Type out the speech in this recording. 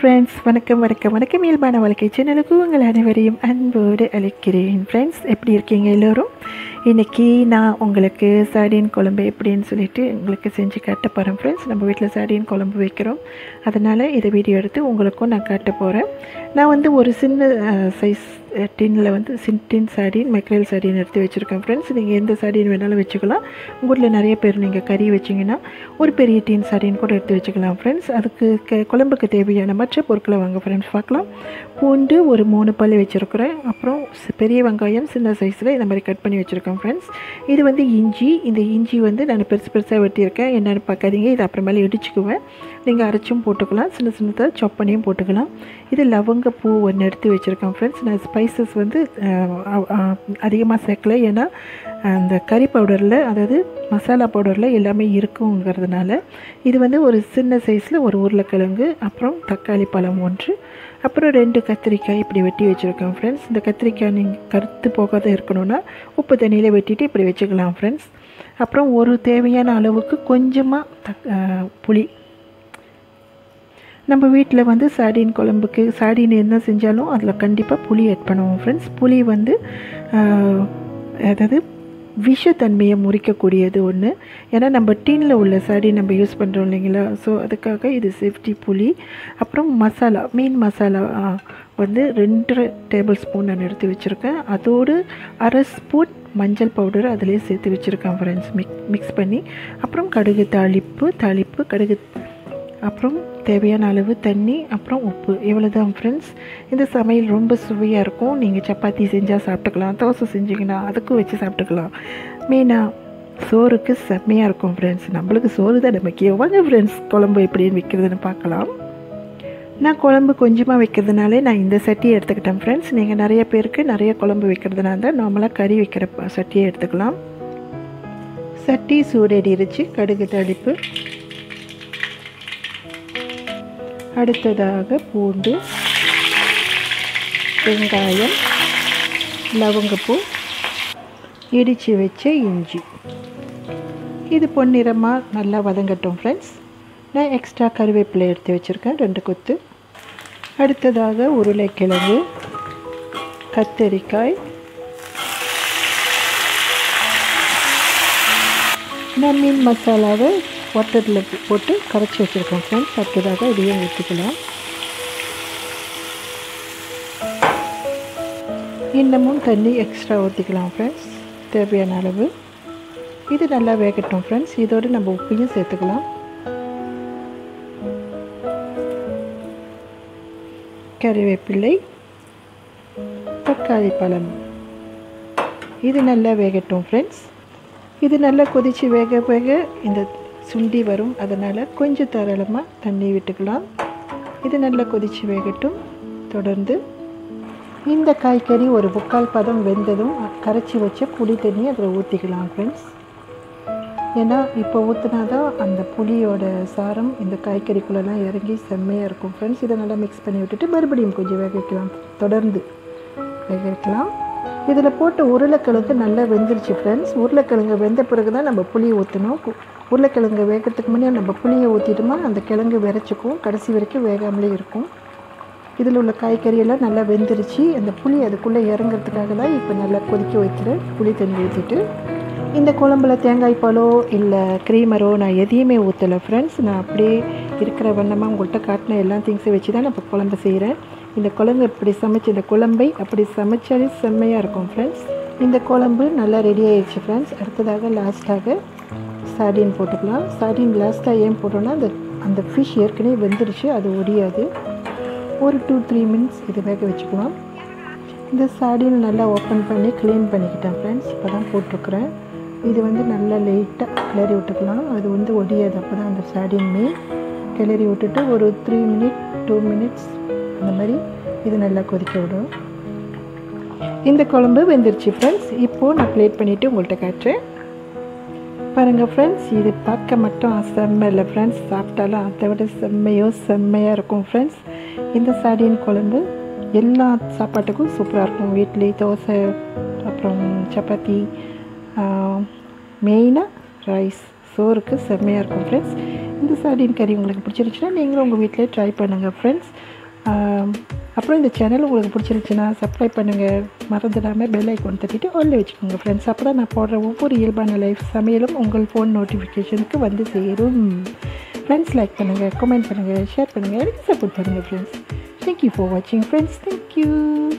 friends வணக்கம் வணக்கம் வணக்கம் இயல்பான வாழ்க்கை சேனலுக்கு உங்கள் அனைவரையும் அன்போடு அழைக்கிறேன் ஃப்ரெண்ட்ஸ் எப்படி இருக்கீங்க எல்லோரும் இன்றைக்கி நான் உங்களுக்கு சாடின் குழம்பு எப்படின்னு சொல்லிட்டு உங்களுக்கு செஞ்சு காட்ட போகிறேன் ஃப்ரெண்ட்ஸ் நம்ம வீட்டில் சாடின் குழம்பு வைக்கிறோம் அதனால் இதை வீடியோ எடுத்து உங்களுக்கும் நான் காட்ட போகிறேன் நான் வந்து ஒரு சின்ன சைஸ் டின்னில் வந்து சின் டின் சாடின் மைக்ரேல் சாடின் எடுத்து வச்சுருக்கேன் ஃப்ரெண்ட்ஸ் நீங்கள் எந்த சாடின் வேணாலும் வச்சுக்கலாம் உங்கள் வீட்டில் நிறைய பேர் நீங்கள் கறி வச்சிங்கன்னா ஒரு பெரிய டீன் சாடின் கூட எடுத்து வச்சுக்கலாம் ஃப்ரெண்ட்ஸ் அதுக்கு க குழம்புக்கு தேவையான மற்ற பொருட்களை வாங்க ஃப்ரெண்ட்ஸ் பார்க்கலாம் பூண்டு ஒரு மூணு பல் வச்சுருக்குறேன் அப்புறம் சி- பெரிய வெங்காயம் சின்ன சைஸில் இந்த மாதிரி கட் பண்ணி வச்சுருக்கேன் ஃப்ரெண்ட்ஸ் இது வந்து இஞ்சி இந்த இஞ்சி வந்து நான் பெருசு பெருசாக வெட்டியிருக்கேன் என்னென்னு பார்க்காதீங்க இது அப்புறமேல இடிச்சுக்குவேன் நீங்கள் அரைச்சும் போட்டுக்கலாம் சின்ன சின்னதாக சாப் பண்ணியும் போட்டுக்கலாம் இது லவங்க பூ ஒன்று எடுத்து வச்சுருக்கேன் ஃப்ரெண்ட்ஸ் நான் ஸ்பைசஸ் வந்து அதிகமாக சேர்க்கல ஏன்னா அந்த கறி பவுடரில் அதாவது மசாலா பவுடரில் எல்லாமே இருக்குங்கிறதுனால இது வந்து ஒரு சின்ன சைஸில் ஒரு உருளைக்கிழங்கு அப்புறம் தக்காளி பழம் ஒன்று அப்புறம் ரெண்டு கத்திரிக்காய் இப்படி வெட்டி வச்சுருக்கேன் ஃப்ரெண்ட்ஸ் இந்த கத்திரிக்காய் நீங்கள் கருத்து போகாத இருக்கணும்னா உப்பு தண்ணியில் வெட்டிட்டு இப்படி வச்சுக்கலாம் ஃப்ரெண்ட்ஸ் அப்புறம் ஒரு தேவையான அளவுக்கு கொஞ்சமாக தக் அஹ், புளி நம்ம வீட்டில் வந்து சாடின் குழம்புக்கு சாடின் என்ன செஞ்சாலும் அதில் கண்டிப்பாக புளி ஆட் பண்ணுவோம் ஃப்ரெண்ட்ஸ் புளி வந்து ஆஹ், அதாவது விஷத்தன்மையை முறிக்கக்கூடியது ஒன்று ஏன்னா நம்ம டீனில் உள்ள சாடி நம்ம யூஸ் பண்ணுறோம் இல்லைங்களா ஸோ அதுக்காக இது சேஃப்டி புளி அப்புறம் மசாலா மீன் மசாலா ஆஹ், வந்து ரெண்டு டேபிள் ஸ்பூன் நான் எடுத்து வச்சுருக்கேன் அதோடு அரை ஸ்பூன் மஞ்சள் பவுடர் அதிலே சேர்த்து வச்சுருக்கேன் ஃப்ரெண்ட்ஸ் மிக் மிக்ஸ் பண்ணி அப்புறம் கடுகு தாளிப்பு தாளிப்பு கடுகு அப்புறம் தேவையான அளவு தண்ணி அப்புறம் உப்பு இவ்வளோ தான் ஃப்ரெண்ட்ஸ் இந்த சமையல் ரொம்ப சுவையாக இருக்கும் நீங்கள் சப்பாத்தி செஞ்சால் சாப்பிட்டுக்கலாம் தோசை செஞ்சிங்கன்னா அதுக்கும் வச்சு சாப்பிட்டுக்கலாம் மெயினாக சோறுக்கு செம்மையாக இருக்கும் ஃப்ரெண்ட்ஸ் நம்மளுக்கு சோறு தான் முக்கியம் வாங்க ஃப்ரெண்ட்ஸ் குழம்பு எப்படின்னு வைக்கிறதுன்னு பார்க்கலாம் நான் குழம்பு கொஞ்சமாக வைக்கிறதுனாலே நான் இந்த சட்டியை எடுத்துக்கிட்டேன் ஃப்ரெண்ட்ஸ் நீங்கள் நிறைய பேருக்கு நிறைய குழம்பு வைக்கிறதுனால தான் நார்மலாக கறி வைக்கிற ப- சட்டியை எடுத்துக்கலாம் சட்டி சூடேறிடுச்சு கடுகு தடிப்பு அடுத்ததாக பூண்டு வெங்காயம் லவங்கப்பூ இடித்து வச்ச இஞ்சி இது பொன்னிறமாக நல்லா வதங்கட்டும் ஃப்ரெண்ட்ஸ் நான் எக்ஸ்ட்ரா கருவேப்பிலை எடுத்து வச்சுருக்கேன் ரெண்டு கொத்து அடுத்ததாக உருளைக்கிழங்கு கத்தரிக்காய் நான் மீன் மசாலாவை வாட்டரில் போட்டு கரைச்சி வச்சுருக்கேன் ஃப்ரெண்ட்ஸ் அடுத்ததாக இதையும் ஊற்றிக்கலாம் இன்னமும் தண்ணி எக்ஸ்ட்ரா ஊற்றிக்கலாம் ஃப்ரெண்ட்ஸ் தேவையான அளவு இது நல்லா வேகட்டும் ஃப்ரெண்ட்ஸ் இதோடு நம்ம உப்பையும் சேர்த்துக்கலாம் கறிவேப்பிள்ளை தக்காளி பழம் இது நல்லா வேகட்டும் ஃப்ரெண்ட்ஸ் இது நல்லா கொதித்து வேக வேக இந்த சுண்டி வரும் அதனால் கொஞ்சம் தாராளமாக தண்ணி விட்டுக்கலாம் இது நல்லா கொதித்து வேகட்டும் தொடர்ந்து இந்த காய்கறி ஒரு முக்கால் பதம் வெந்ததும் கரைச்சி வச்ச புளி தண்ணி அதில் ஊற்றிக்கலாம் ஃப்ரெண்ட்ஸ் ஏன்னா இப்போ ஊற்றினா தான் அந்த புளியோட சாரம் இந்த காய்கறிக்குள்ளெல்லாம் இறங்கி செம்மையாக இருக்கும் ஃப்ரெண்ட்ஸ் இதை நல்லா மிக்ஸ் பண்ணி விட்டுட்டு மறுபடியும் கொஞ்சம் வேக வைக்கலாம் தொடர்ந்து வேக வைக்கலாம் இதில் போட்ட உருளைக்கிழங்கு நல்லா வெந்துருச்சு ஃப்ரெண்ட்ஸ் உருளைக்கிழங்கு வெந்த பிறகு தான் நம்ம புளி ஊற்றணும் கு- உருளைக்கிழங்கு வேகிறதுக்கு முன்னே நம்ம புளியை ஊற்றிட்டோமா அந்த கிழங்கு விரைச்சிக்கும் கடைசி வரைக்கும் வேகாமலே இருக்கும் இதில் உள்ள காய்கறி எல்லாம் நல்லா வெந்துருச்சு அந்த புளி அதுக்குள்ளே இறங்குறதுக்காக தான் இப்போ நல்லா கொதிக்க வைக்கிறேன் புளி தண்ணி ஊற்றிட்டு இந்த குழம்புல தேங்காய் பாலோ இல்லை க்ரீமரோ நான் எதையுமே ஊற்றலை ஃப்ரெண்ட்ஸ் நான் அப்படியே இருக்கிற வண்ணமாக உங்கள்கிட்ட காட்டின எல்லா திங்ஸையும் வச்சு தான் நான் இப்போ குழம்பு செய்கிறேன் இந்த குழம்பு இப்படி சமைச்ச இந்த குழம்பை அப்படி சமைச்சாலே செம்மையாக இருக்கும் ஃப்ரெண்ட்ஸ் இந்த குழம்பு நல்லா ரெடி ஆயிடுச்சு ஃப்ரெண்ட்ஸ் அடுத்ததாக லாஸ்ட்டாக சாடின் போட்டுக்கலாம் சாடின் லாஸ்ட்டாக ஏன் போட்டோன்னா அந்த அந்த ஃபிஷ் ஏற்கனவே வெந்துருச்சு அது ஒடியாது ஒரு டூ த்ரீ மினிட்ஸ் இது வேக வச்சுக்கலாம் இந்த சாடின் நல்லா ஓப்பன் பண்ணி க்ளீன் பண்ணிக்கிட்டேன் ஃப்ரெண்ட்ஸ் இப்போ தான் போட்டிருக்கிறேன் இது வந்து நல்லா லைட்டாக கிளறி விட்டுக்கலாம் அது வந்து ஒடியாது அப்போ தான் அந்த சாடின் மீன் கிளறி விட்டுட்டு ஒரு த்ரீ மினிட் டூ மினிட்ஸ் அந்த மாதிரி இது நல்லா கொதிக்க விடும் இந்த குழம்பு வெந்துருச்சு ஃப்ரெண்ட்ஸ் இப்போது நான் ப்ளேட் பண்ணிவிட்டு உங்கள்கிட்ட காட்டுறேன் பாருங்கள் ஃப்ரெண்ட்ஸ் இது பார்க்க மட்டும் செம்ம இல்லை ஃப்ரெண்ட்ஸ் சாப்பிட்டாலும் அதை விட செம்மையோ செம்மையாக இருக்கும் ஃப்ரெண்ட்ஸ் இந்த சாடியின் குழம்பு எல்லா சாப்பாட்டுக்கும் சூப்பராக இருக்கும் இட்லி தோசை அப்புறம் சப்பாத்தி மெயினாக ரைஸ் சோறுக்கு செம்மையாக இருக்கும் ஃப்ரெண்ட்ஸ் இந்த சாடின் கறி உங்களுக்கு பிடிச்சிருச்சுன்னா நீங்களும் உங்கள் வீட்டிலே ட்ரை பண்ணுங்கள் ஃப்ரெண்ட்ஸ் ஆம், அப்புறம் இந்த சேனல் உங்களுக்கு பிடிச்சிருந்துச்சுன்னா சப்ஸ்கிரைப் பண்ணுங்கள் மறந்துடாமல் பெல் ஐக்கான் தட்டிட்டு ஆல்ல வச்சுக்கோங்க ஃப்ரெண்ட்ஸ் அப்போ தான் நான் போடுற ஒவ்வொரு இயல்பான லைஃப் சமையலும் உங்கள் ஃபோன் நோட்டிஃபிகேஷனுக்கு வந்து சேரும் ஃப்ரெண்ட்ஸ் லைக் பண்ணுங்கள் கமெண்ட் பண்ணுங்கள் ஷேர் பண்ணுங்கள் எனக்கு சப்போர்ட் பண்ணுங்கள் ஃப்ரெண்ட்ஸ் தேங்க்யூ ஃபார் வாட்சிங் ஃப்ரெண்ட்ஸ் தேங்க்யூ